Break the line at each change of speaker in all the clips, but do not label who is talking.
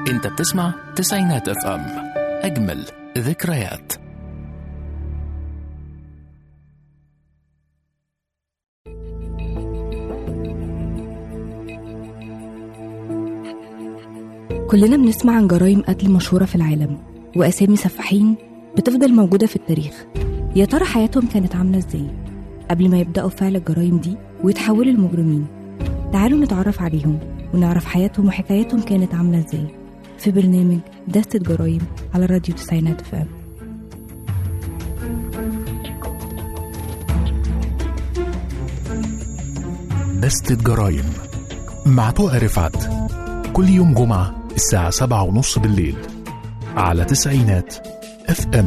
انت بتسمع تسعينات اف ام اجمل ذكريات
كلنا بنسمع عن جرائم قتل مشهورة في العالم وأسامي سفاحين بتفضل موجودة في التاريخ يا ترى حياتهم كانت عاملة ازاي قبل ما يبدأوا فعل الجرائم دي ويتحولوا لمجرمين تعالوا نتعرف عليهم ونعرف حياتهم وحكاياتهم كانت عاملة ازاي في برنامج دستة جرايم على راديو تسعينات فام
دستة جرايم مع طوق رفعت كل يوم جمعة الساعة سبعة ونص بالليل على تسعينات اف ام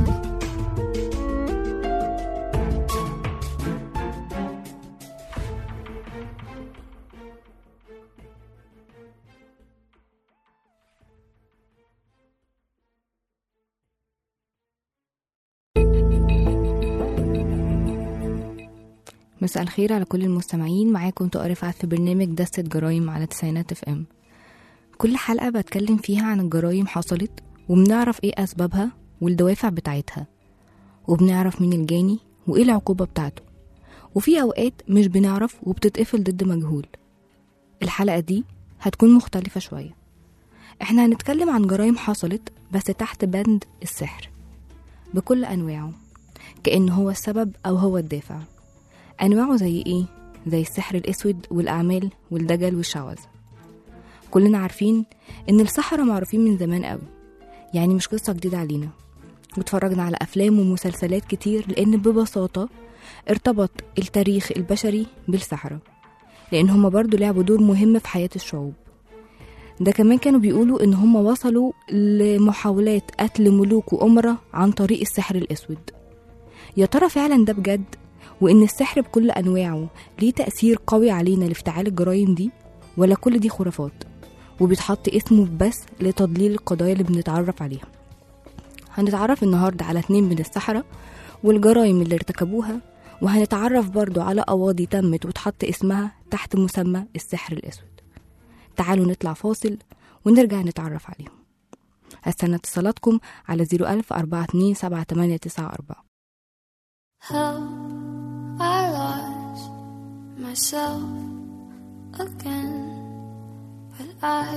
مساء الخير على كل المستمعين معاكم طارق رفعت في برنامج دستة جرايم على تسعينات اف ام كل حلقة بتكلم فيها عن الجرايم حصلت وبنعرف ايه أسبابها والدوافع بتاعتها وبنعرف مين الجاني وايه العقوبة بتاعته وفي أوقات مش بنعرف وبتتقفل ضد مجهول الحلقة دي هتكون مختلفة شوية احنا هنتكلم عن جرايم حصلت بس تحت بند السحر بكل أنواعه كأنه هو السبب أو هو الدافع أنواعه زي إيه؟ زي السحر الأسود والأعمال والدجل والشعوذة كلنا عارفين إن السحرة معروفين من زمان قوي يعني مش قصة جديدة علينا واتفرجنا على أفلام ومسلسلات كتير لأن ببساطة ارتبط التاريخ البشري بالسحرة لأن هما برضو لعبوا دور مهم في حياة الشعوب ده كمان كانوا بيقولوا إن هما وصلوا لمحاولات قتل ملوك وأمراء عن طريق السحر الأسود يا ترى فعلا ده بجد وإن السحر بكل أنواعه ليه تأثير قوي علينا لافتعال الجرائم دي ولا كل دي خرافات وبيتحط اسمه بس لتضليل القضايا اللي بنتعرف عليها هنتعرف النهاردة على اتنين من السحرة والجرائم اللي ارتكبوها وهنتعرف برضو على قواضي تمت وتحط اسمها تحت مسمى السحر الأسود تعالوا نطلع فاصل ونرجع نتعرف عليهم هستنى اتصالاتكم على 01000 42 7894
How I lost myself again, but I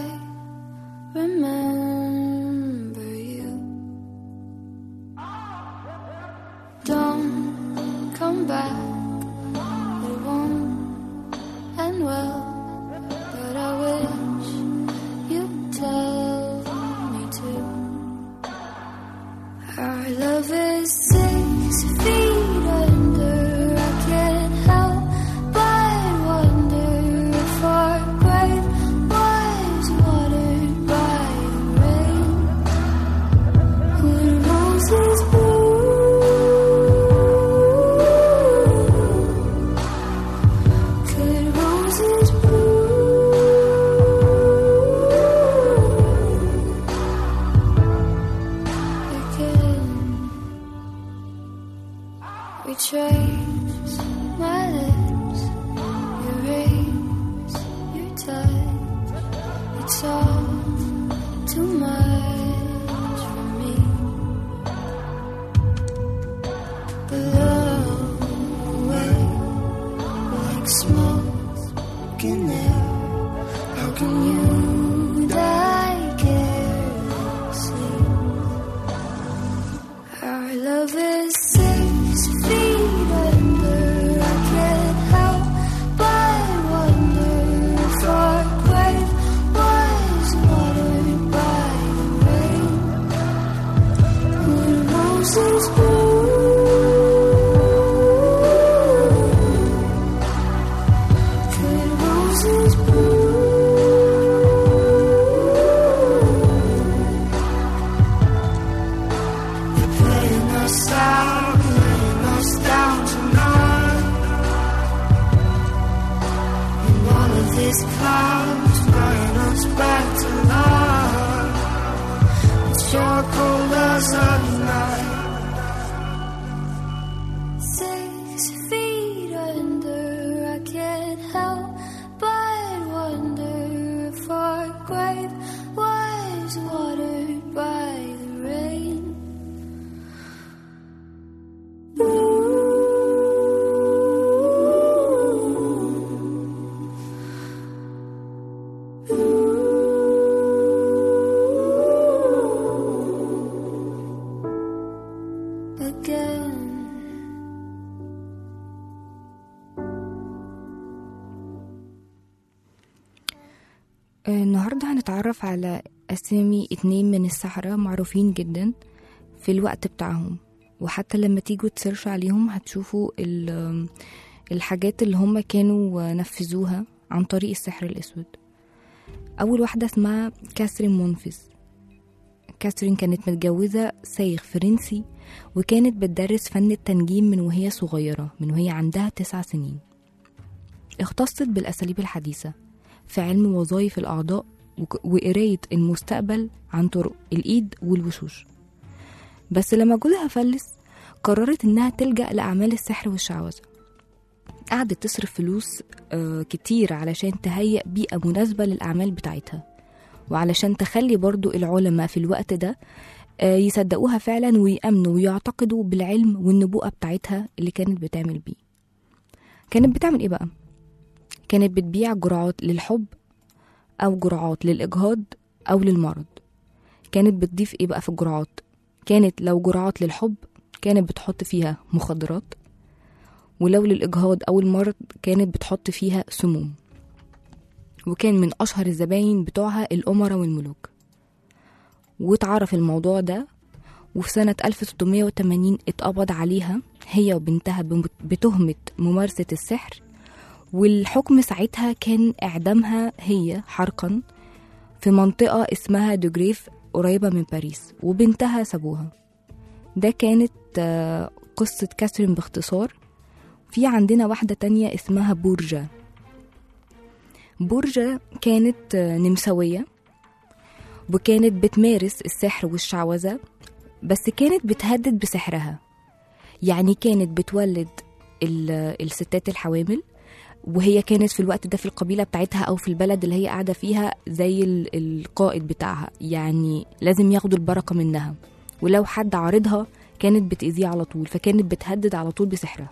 remember you. Don't come back, it won't end well, but I wish you'd tell me to. Our love is six feet under. I can't help but wonder if our grave was watered by the rain. Would roses bloom? Could roses bloom again? Retrace my lips, erase your touch. It's all too much for me. Blow away like smoke in air. How can you die carelessly? Our love is six feet under. I can't help but wonder if our grave was watered by the rain. Would roses bloom? Could roses bloom? Playing us out, laying us down tonight. And all of these clouds bring us back to life. It's charcoal as a night. Six feet under, I can't help but wonder if our grave was
النهاردة هنتعرف على أسامي اتنين من السحرة معروفين جدا في الوقت بتاعهم وحتى لما تيجوا تسيرش عليهم هتشوفوا ال- الحاجات اللي هم كانوا نفذوها عن طريق السحر الأسود أول واحدة اسمها كاثرين مونفيس كاثرين كانت متجوزة سايغ فرنسي وكانت بتدرس فن التنجيم من وهي صغيرة من وهي عندها تسع سنين اختصت بالأساليب الحديثة في علم وظائف الأعضاء وك- وقراية المستقبل عن طرق الإيد والوشوش بس لما جوزها فلس قررت إنها تلجأ لأعمال السحر والشعوذة قعدت تصرف فلوس آه، كتير علشان تهيئ بيئة مناسبة للأعمال بتاعتها وعلشان تخلي برضو العلماء في الوقت ده آه، يصدقوها فعلا ويأمنوا ويعتقدوا بالعلم والنبوءة بتاعتها اللي كانت بتعمل بيه كانت بتعمل ايه بقى؟ كانت بتبيع جرعات للحب أو جرعات للإجهاض أو للمرض كانت بتضيف ايه بقى في الجرعات؟ كانت لو جرعات للحب كانت بتحط فيها مخدرات ولو للإجهاض أو المرض كانت بتحط فيها سموم وكان من أشهر الزباين بتوعها الأمراء والملوك واتعرف الموضوع ده وفي سنة 1680 اتقبض عليها هي وبنتها بم- بتهمة ممارسة السحر والحكم ساعتها كان إعدامها هي حرقا في منطقة اسمها دوجريف قريبة من باريس وبنتها سابوها ده كانت آه، قصة كاثرين باختصار في عندنا واحدة تانية اسمها بورجا بورجا كانت آه، نمساوية وكانت بتمارس السحر والشعوذة بس كانت بتهدد بسحرها يعني كانت بتولد ال- الستات الحوامل وهي كانت في الوقت ده في القبيلة بتاعتها أو في البلد اللي هي قاعدة فيها زي ال- القائد بتاعها يعني لازم ياخدوا البركة منها ولو حد عارضها كانت بتأذيه على طول فكانت بتهدد على طول بسحرها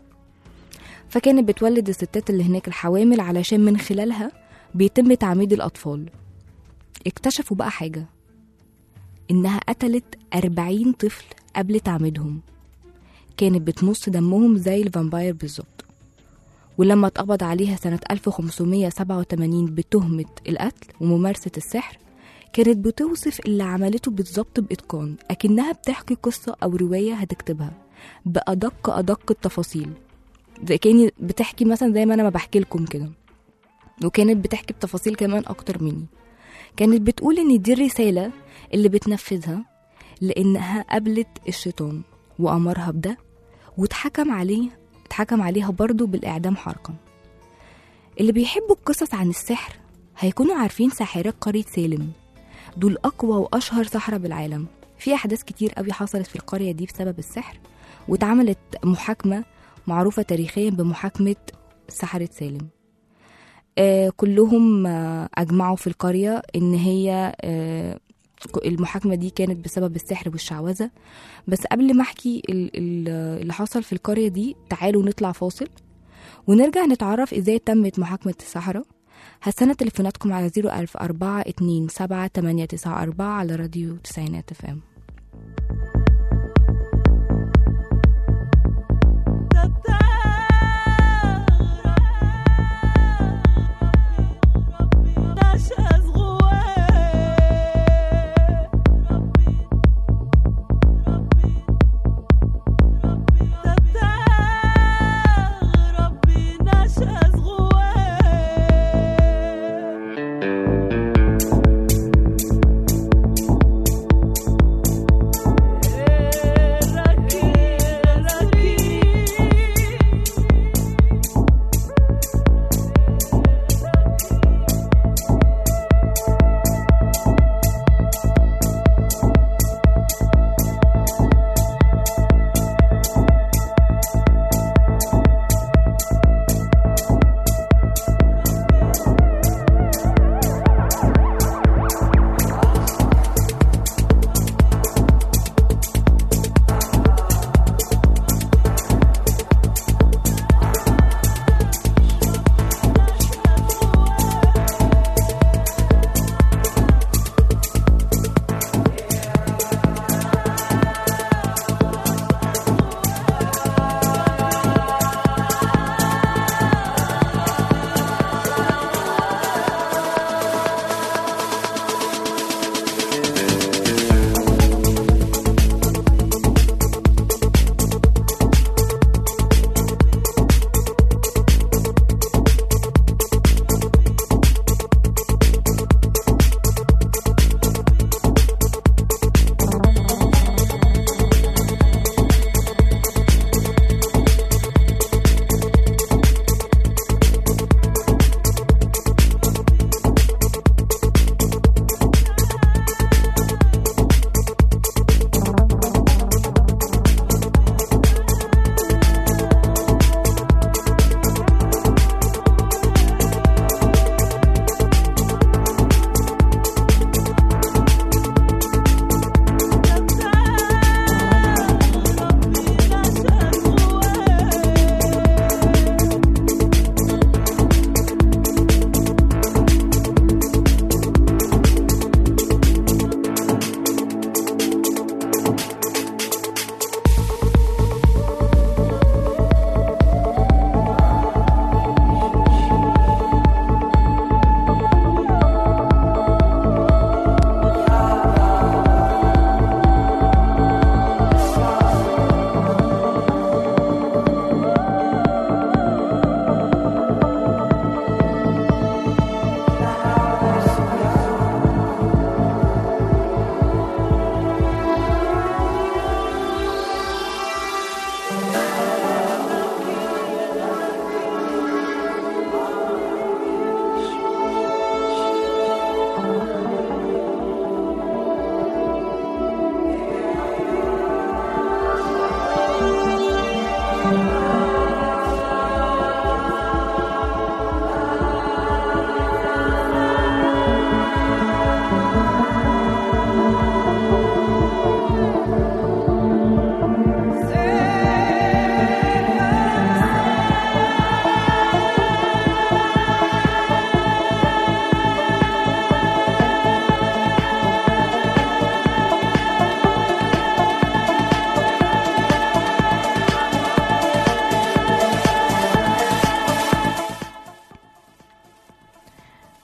فكانت بتولد الستات اللي هناك الحوامل علشان من خلالها بيتم تعميد الأطفال اكتشفوا بقى حاجة إنها قتلت أربعين طفل قبل تعميدهم كانت بتمص دمهم زي الفامباير بالظبط ولما اتقبض عليها سنة 1587 بتهمة القتل وممارسة السحر كانت بتوصف اللي عملته بالظبط بإتقان أكنها بتحكي قصة أو رواية هتكتبها بأدق أدق التفاصيل زي كاني بتحكي مثلا زي ما أنا ما بحكي لكم كده وكانت بتحكي بتفاصيل كمان أكتر مني كانت بتقول إن دي الرسالة اللي بتنفذها لأنها قابلت الشيطان وأمرها بده واتحكم عليه اتحكم عليها برضه بالإعدام حرقا اللي بيحبوا القصص عن السحر هيكونوا عارفين ساحرات قرية سالم دول أقوى وأشهر سحرة بالعالم في أحداث كتير قوي حصلت في القرية دي بسبب السحر واتعملت محاكمة معروفة تاريخيا بمحاكمة سحرة سالم آه كلهم آه أجمعوا في القرية إن هي آه المحاكمة دي كانت بسبب السحر والشعوذة بس قبل ما أحكي ال- ال- اللي حصل في القرية دي تعالوا نطلع فاصل ونرجع نتعرف إزاي تمت محاكمة السحرة هستنى تليفوناتكم على 01004 2 7 8 9 4 على راديو تسعينات اف ام
ربي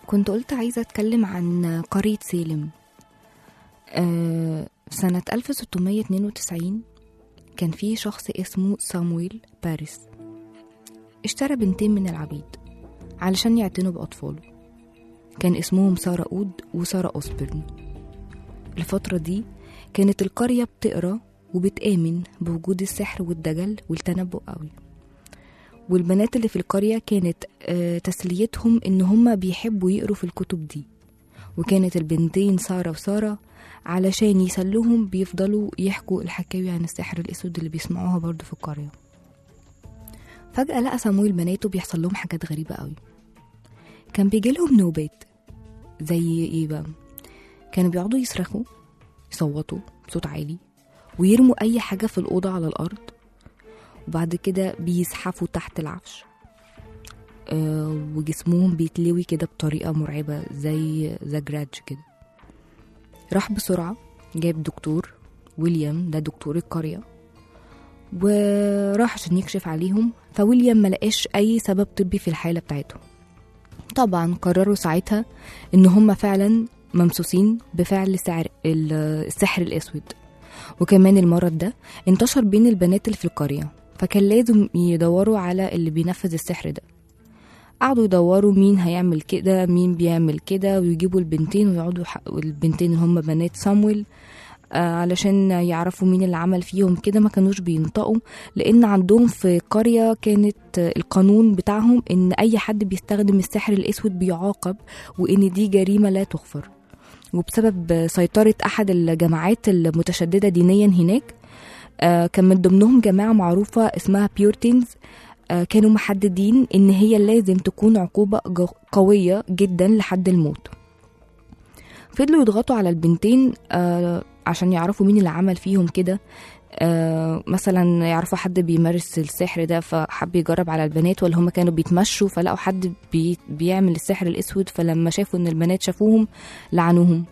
كنت قلت عايزة أتكلم عن قرية سالم آه، سنة 1692 كان في شخص اسمه صامويل باريس اشترى بنتين من العبيد علشان يعتنوا بأطفاله كان اسمهم سارة أود وسارة أوسبرن الفترة دي كانت القرية بتقرا وبتآمن بوجود السحر والدجل والتنبؤ قوي والبنات اللي في القرية كانت آه، تسليتهم إن هما بيحبوا يقروا في الكتب دي وكانت البنتين سارة وسارة علشان يسلوهم بيفضلوا يحكوا الحكاوي عن السحر الأسود اللي بيسمعوها برضو في القرية فجأة لقى صمويل بناته بيحصل لهم حاجات غريبة قوي كان بيجيلهم نوبات زي ايه بقى كانوا بيقعدوا يصرخوا يصوتوا بصوت عالي ويرموا أي حاجة في الأوضة على الأرض وبعد كده بيزحفوا تحت العفش آه وجسمهم بيتلوي كده بطريقة مرعبة زي زجراج كده راح بسرعة جاب دكتور ويليام ده دكتور القرية وراح عشان يكشف عليهم فويليام ملقاش أي سبب طبي في الحالة بتاعتهم طبعا قرروا ساعتها إن هم فعلا ممسوسين بفعل سعر ال- السحر الأسود وكمان المرض ده انتشر بين البنات اللي في القرية فكان لازم يدوروا على اللي بينفذ السحر ده قعدوا يدوروا مين هيعمل كده مين بيعمل كده ويجيبوا البنتين ويقعدوا ح- البنتين اللي هم بنات صامويل آه، علشان يعرفوا مين اللي عمل فيهم كده ما كانوش بينطقوا لان عندهم في قرية كانت آه، القانون بتاعهم ان اي حد بيستخدم السحر الاسود بيعاقب وان دي جريمة لا تغفر وبسبب سيطرة أحد الجماعات المتشددة دينيا هناك آه، كان من ضمنهم جماعة معروفة اسمها بيورتينز آه، كانوا محددين إن هي لازم تكون عقوبة جو- قوية جدا لحد الموت فضلوا يضغطوا على البنتين آه، عشان يعرفوا مين اللي عمل فيهم كده آه، مثلا يعرفوا حد بيمارس السحر ده فحب يجرب على البنات ولا هم كانوا بيتمشوا فلقوا حد بي بيعمل السحر الاسود فلما شافوا ان البنات شافوهم لعنوهم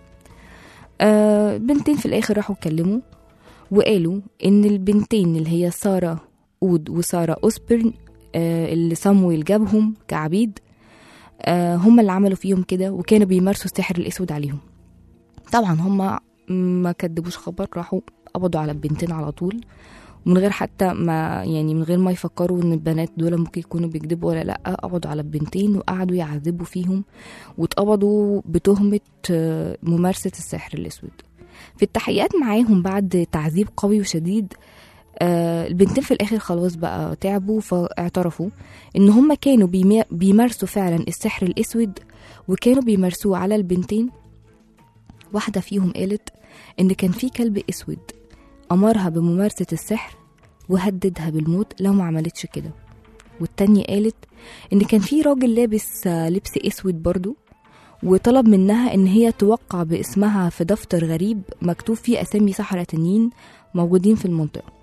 آه بنتين في الاخر راحوا اتكلموا وقالوا ان البنتين اللي هي ساره اود وساره اوسبرن آه اللي صامويل جابهم كعبيد آه هم اللي عملوا فيهم كده وكانوا بيمارسوا السحر الاسود عليهم طبعا هم ما كدبوش خبر راحوا قبضوا على البنتين على طول من غير حتى ما يعني من غير ما يفكروا ان البنات دول ممكن يكونوا بيكذبوا ولا لا قبضوا على البنتين وقعدوا يعذبوا فيهم واتقبضوا بتهمة آه، ممارسة السحر الأسود في التحقيقات معاهم بعد تعذيب قوي وشديد آه، البنتين في الآخر خلاص بقى تعبوا فاعترفوا إن هم كانوا بيما- بيمارسوا فعلا السحر الأسود وكانوا بيمارسوه على البنتين واحدة فيهم قالت إن كان في كلب أسود أمرها بممارسة السحر وهددها بالموت لو ما عملتش كده والتانية قالت إن كان في راجل لابس آه، لبس أسود برضو وطلب منها إن هي توقع باسمها في دفتر غريب مكتوب فيه أسامي سحرة تانيين موجودين في المنطقة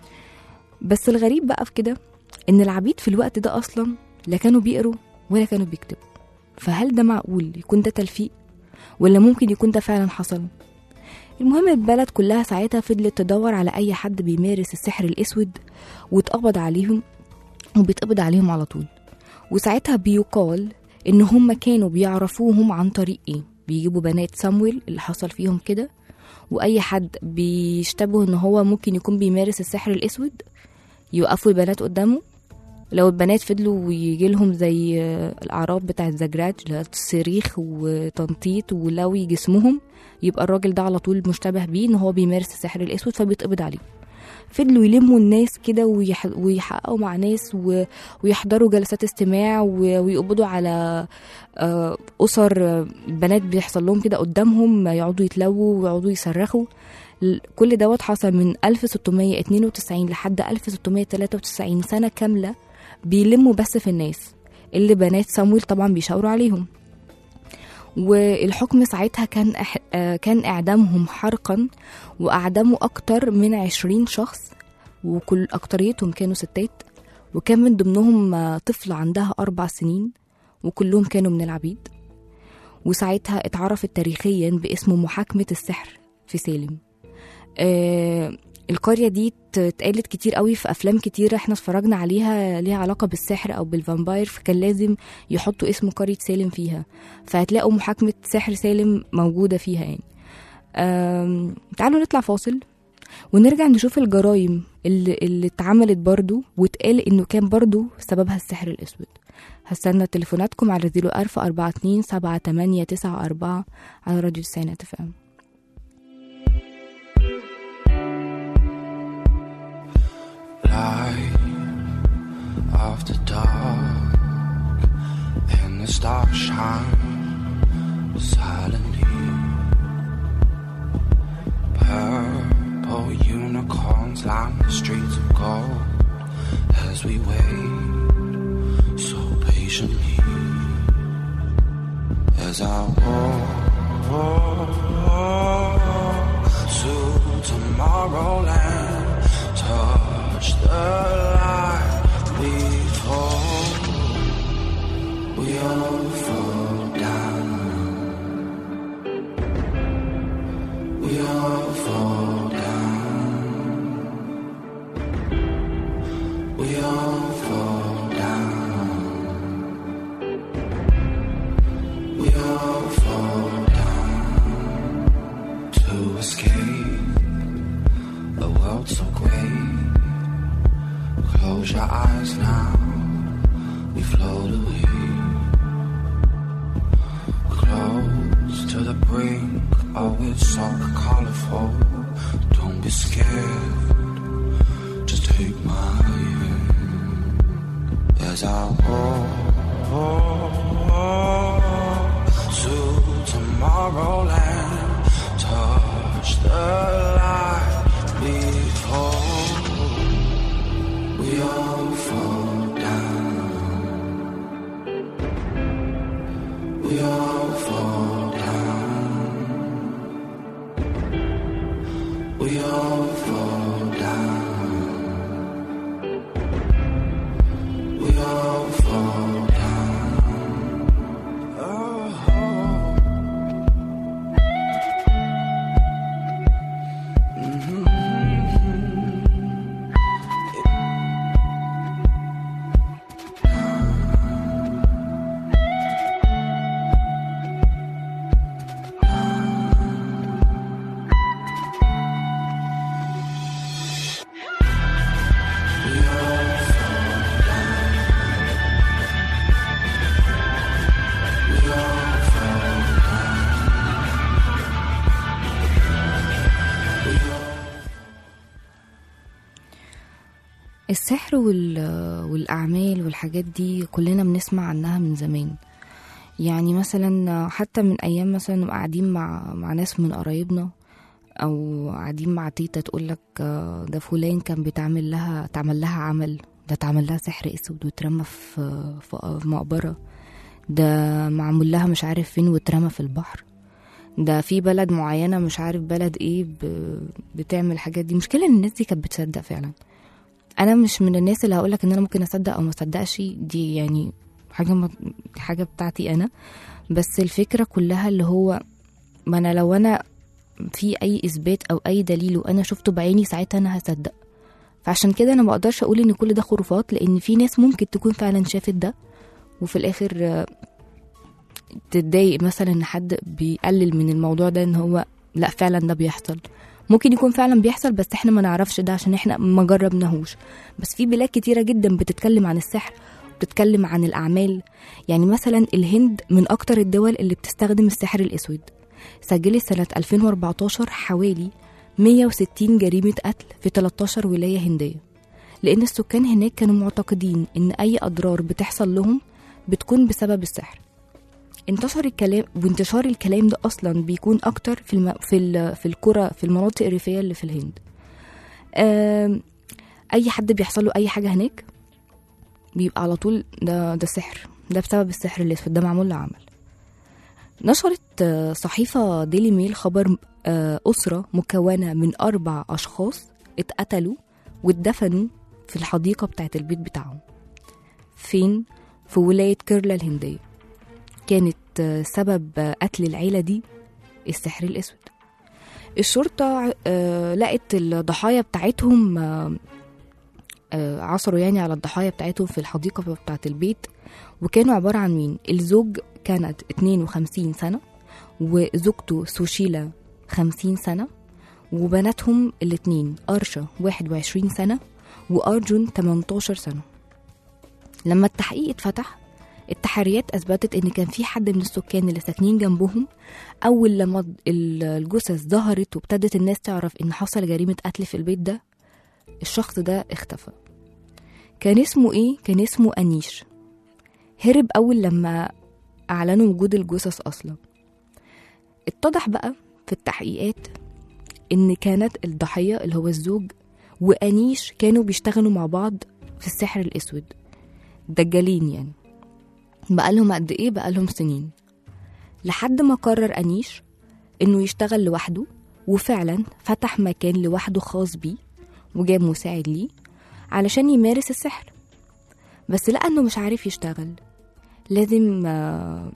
بس الغريب بقى في كده إن العبيد في الوقت ده أصلا لا كانوا بيقروا ولا كانوا بيكتبوا فهل ده معقول يكون ده تلفيق ولا ممكن يكون ده فعلا حصل المهم البلد كلها ساعتها فضلت تدور على أي حد بيمارس السحر الأسود واتقبض عليهم وبيتقبض عليهم على طول وساعتها بيقال إن هم كانوا بيعرفوهم عن طريق إيه بيجيبوا بنات سامويل اللي حصل فيهم كده وأي حد بيشتبه إن هو ممكن يكون بيمارس السحر الأسود يوقفوا البنات قدامه لو البنات فضلوا ويجي لهم زي آه، الأعراض بتاعت زجراج اللي هي صريخ وتنطيط ولوي جسمهم يبقى الراجل ده على طول مشتبه بيه ان هو بيمارس السحر الاسود فبيتقبض عليه فضلوا يلموا الناس كده ويح... ويحققوا مع ناس و... ويحضروا جلسات استماع و... ويقبضوا على آه، أسر آه، بنات بيحصل لهم كده قدامهم يقعدوا يتلووا ويقعدوا يصرخوا ل- كل دوت حصل من 1692 لحد 1693 سنة كاملة بيلموا بس في الناس اللي بنات صامويل طبعا بيشاوروا عليهم والحكم ساعتها كان أح... آه، كان إعدامهم حرقا وأعدموا أكتر من عشرين شخص وكل أكتريتهم كانوا ستات وكان من ضمنهم آه، طفلة عندها أربع سنين وكلهم كانوا من العبيد وساعتها اتعرفت تاريخيا باسم محاكمة السحر في سالم آه القرية دي ات- اتقالت كتير قوي في أفلام كتير احنا اتفرجنا عليها ليها علاقة بالسحر أو بالفامباير فكان لازم يحطوا اسم قرية سالم فيها فهتلاقوا محاكمة سحر سالم موجودة فيها يعني أم، تعالوا نطلع فاصل ونرجع نشوف الجرايم اللي, اللي اتعملت برضو واتقال انه كان برضو سببها السحر الاسود هستنى تليفوناتكم على 01427 7894 على راديو السينات اف ام
light after dark and the stars shine silently purple unicorns line the streets of gold as we wait so patiently as I walk to tomorrowland touch the light before we all fall down. We all fall down. We all fall down. We all fall down to escape a world so great. Close your eyes now, we float away. Close to the brink, oh, it's so colorful. Don't be scared, just take my hand as I walk to tomorrowland. Touch the light before we all fall down. We all fall down. We all fall down. We all fall down. Oh.
السحر وال... والأعمال والحاجات دي كلنا بنسمع عنها من زمان يعني مثلا حتى من أيام مثلا نبقى قاعدين مع مع ناس من قرايبنا أو قاعدين مع تيتا تقولك آه، ده فلان كان بتعمل لها تعمل لها عمل ده تعمل لها سحر أسود واترمى في في في مقبرة ده معمول لها مش عارف فين واترمى في البحر ده في بلد معينة مش عارف بلد ايه ب... بتعمل الحاجات دي مشكلة ان الناس دي كانت بتصدق فعلا انا مش من الناس اللي هقولك ان انا ممكن اصدق او ما اصدقش دي يعني حاجه ما حاجه بتاعتي انا بس الفكره كلها اللي هو ما انا لو انا في اي اثبات او اي دليل وانا شفته بعيني ساعتها انا هصدق فعشان كده انا ما اقدرش اقول ان كل ده خرافات لان في ناس ممكن تكون فعلا شافت ده وفي الاخر آه، تتضايق مثلا ان حد بيقلل من الموضوع ده ان هو لا فعلا ده بيحصل ممكن يكون فعلا بيحصل بس احنا ما نعرفش ده عشان احنا ما جربناهوش بس في بلاد كتيرة جدا بتتكلم عن السحر بتتكلم عن الأعمال يعني مثلا الهند من أكتر الدول اللي بتستخدم السحر الأسود سجلت سنة 2014 حوالي 160 جريمة قتل في 13 ولاية هندية لأن السكان هناك كانوا معتقدين إن أي أضرار بتحصل لهم بتكون بسبب السحر انتشر الكلام وانتشار الكلام ده اصلا بيكون اكتر في الم... في ال... في القرى في المناطق الريفيه اللي في الهند آم، اي حد بيحصل له اي حاجه هناك بيبقى على طول ده ده سحر ده بسبب السحر الاسود ده معمول له عمل نشرت آه، صحيفة ديلي ميل خبر آه، أسرة مكونة من أربع أشخاص اتقتلوا واتدفنوا في الحديقة بتاعت البيت بتاعهم فين؟ في ولاية كيرلا الهندية كانت آه، سبب آه، قتل العيلة دي السحر الأسود الشرطة آه، لقت الضحايا بتاعتهم آه، آه، عثروا يعني على الضحايا بتاعتهم في الحديقة بتاعة البيت وكانوا عبارة عن مين الزوج كانت 52 سنة وزوجته سوشيلا 50 سنة وبناتهم الاتنين أرشا 21 سنة وأرجون 18 سنة لما التحقيق اتفتح التحريات أثبتت إن كان في حد من السكان اللي ساكنين جنبهم أول لما ال- الجثث ظهرت وابتدت الناس تعرف إن حصل جريمة قتل في البيت ده الشخص ده اختفى كان اسمه إيه؟ كان اسمه أنيش هرب أول لما أعلنوا وجود الجثث أصلا اتضح بقى في التحقيقات إن كانت الضحية اللي هو الزوج وأنيش كانوا بيشتغلوا مع بعض في السحر الأسود دجالين يعني بقالهم قد إيه بقالهم سنين لحد ما قرر أنيش إنه يشتغل لوحده وفعلا فتح مكان لوحده خاص بيه وجاب مساعد ليه علشان يمارس السحر بس لقى إنه مش عارف يشتغل لازم آه،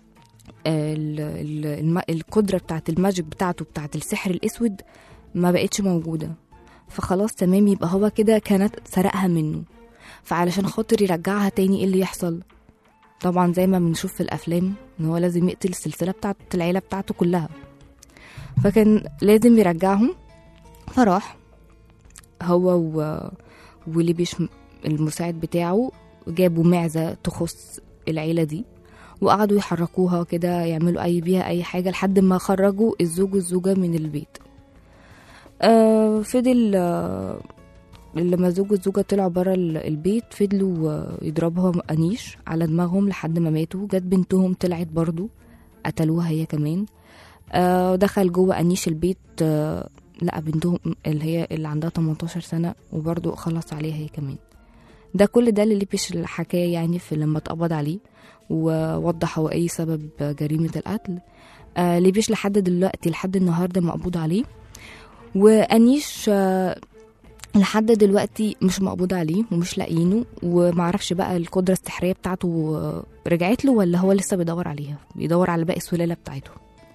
ال- ال- الم- القدرة بتاعت الماجيك بتاعته بتاعت السحر الأسود ما بقتش موجودة فخلاص تمام يبقى هو كده كانت سرقها منه فعلشان خاطر يرجعها تاني ايه اللي يحصل طبعا زي ما بنشوف في الافلام ان هو لازم يقتل السلسله بتاعت العيله بتاعته كلها فكان لازم يرجعهم فراح هو و... وليبيش المساعد بتاعه جابوا معزه تخص العيله دي وقعدوا يحركوها كده يعملوا اي بيها اي حاجه لحد ما خرجوا الزوج والزوجه من البيت آه فضل آه لما الزوج والزوجة طلعوا برا ال- البيت فضلوا آه، يضربهم أنيش على دماغهم لحد ما ماتوا جت بنتهم طلعت برضو قتلوها هي كمان آه دخل جوه أنيش البيت آه لقى بنتهم اللي هي اللي عندها 18 سنة وبرضو خلص عليها هي كمان ده كل ده اللي لبش الحكاية يعني في لما اتقبض عليه ووضح هو ايه سبب جريمة القتل آه ليبيش لحد دلوقتي لحد النهاردة مقبوض عليه وأنيش آه لحد دلوقتي مش مقبوض عليه ومش لاقيينه ومعرفش بقى القدرة السحرية بتاعته آه، رجعت له ولا هو لسه بيدور عليها بيدور على باقي السلالة بتاعته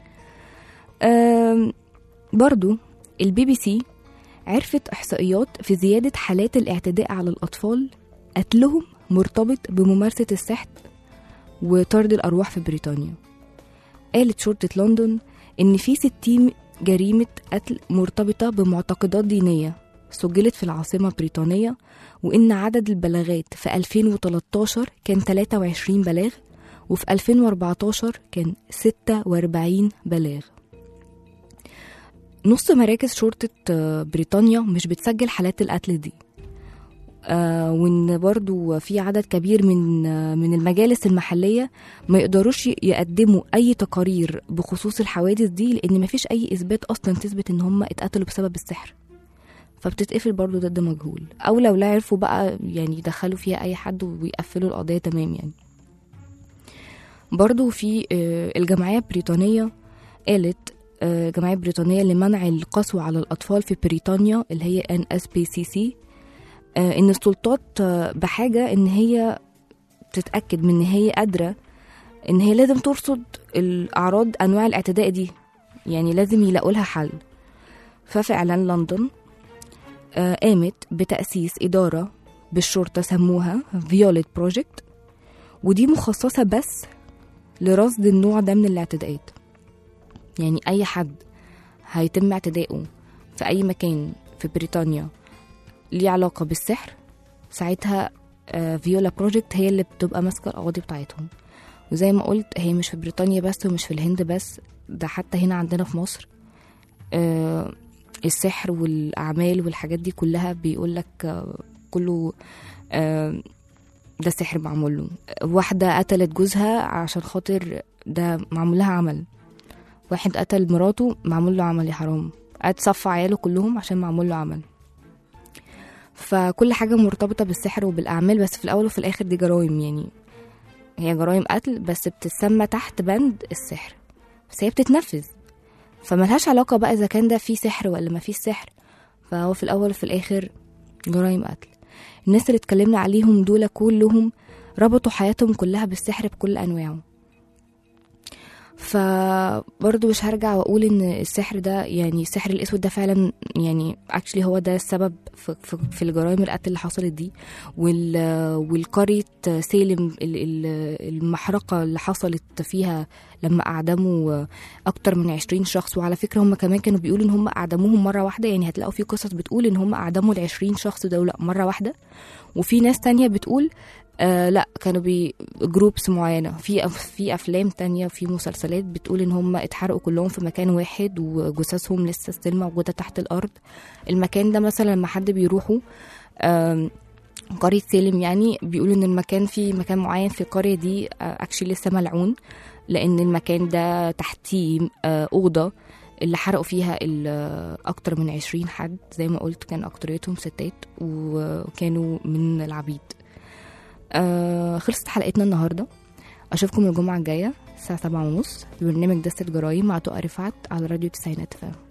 آم، برضو البي بي سي عرفت إحصائيات في زيادة حالات الاعتداء على الأطفال قتلهم مرتبط بممارسة السحر وطرد الأرواح في بريطانيا قالت شرطة لندن إن في 60 جريمة قتل مرتبطة بمعتقدات دينية سجلت في العاصمة بريطانية وإن عدد البلاغات في 2013 كان 23 بلاغ وفي 2014 كان 46 بلاغ نص مراكز شرطة آه، بريطانيا مش بتسجل حالات القتل دي آه وان برضو في عدد كبير من آه من المجالس المحلية ما يقدروش ي- يقدموا اي تقارير بخصوص الحوادث دي لان مفيش اي اثبات اصلا تثبت ان هم اتقتلوا بسبب السحر فبتتقفل برضو ضد مجهول او لو لا عرفوا بقى يعني يدخلوا فيها اي حد ويقفلوا القضية تمام يعني برضو في آه، الجمعية البريطانية قالت آه، الجمعية البريطانية لمنع القسوة على الأطفال في بريطانيا اللي هي NSPCC آه، إن السلطات آه، بحاجة إن هي تتأكد من إن هي قادرة إن هي لازم ترصد الأعراض أنواع الاعتداء دي يعني لازم يلاقوا لها حل ففعلا لندن آه، قامت بتأسيس إدارة بالشرطة سموها فيوليت بروجكت ودي مخصصة بس لرصد النوع ده من الاعتداءات يعني أي حد هيتم اعتدائه في أي مكان في بريطانيا ليه علاقة بالسحر ساعتها آه، فيولا بروجكت هي اللي بتبقى ماسكة القواضي بتاعتهم وزي ما قلت هي مش في بريطانيا بس ومش في الهند بس ده حتى هنا عندنا في مصر آه، السحر والأعمال والحاجات دي كلها بيقولك آه، كله آه، ده سحر معمول له واحدة قتلت جوزها عشان خاطر ده معمول لها عمل واحد قتل مراته معمول له عمل يا حرام قعد صفى عياله كلهم عشان معمول له عمل فكل حاجة مرتبطة بالسحر وبالأعمال بس في الأول وفي الآخر دي جرائم يعني هي جرائم قتل بس بتتسمى تحت بند السحر بس هي بتتنفذ فملهاش علاقة بقى إذا كان ده فيه سحر ولا ما فيه سحر فهو في الأول وفي الآخر جرائم قتل الناس اللي اتكلمنا عليهم دول كلهم ربطوا حياتهم كلها بالسحر بكل أنواعه فبرضه مش هرجع واقول ان السحر ده يعني السحر الاسود ده فعلا يعني اكشلي هو ده السبب في, في, في الجرائم القتل اللي حصلت دي وال والقريه سالم ال- ال- المحرقه اللي حصلت فيها لما اعدموا اكتر من 20 شخص وعلى فكره هم كمان كانوا بيقولوا ان هم اعدموهم مره واحده يعني هتلاقوا في قصص بتقول ان هم اعدموا ال 20 شخص دول مره واحده وفي ناس تانية بتقول آه لا كانوا بي جروبس معينة في أف- في أفلام تانية في مسلسلات بتقول إن هم اتحرقوا كلهم في مكان واحد وجثثهم لسه ستيل موجودة تحت الأرض المكان ده مثلا لما حد بيروحوا آم، قرية سالم يعني بيقولوا إن المكان في مكان معين في القرية دي اكشلي لسه ملعون لأن المكان ده تحتيه آه، أوضة اللي حرقوا فيها ال- أكتر من عشرين حد زي ما قلت كان أكتريتهم ستات وكانوا من العبيد آه خلصت حلقتنا النهارده اشوفكم الجمعه الجايه الساعه سبعة ونص في برنامج دست الجرايم مع تقى رفعت على راديو تسعينات فام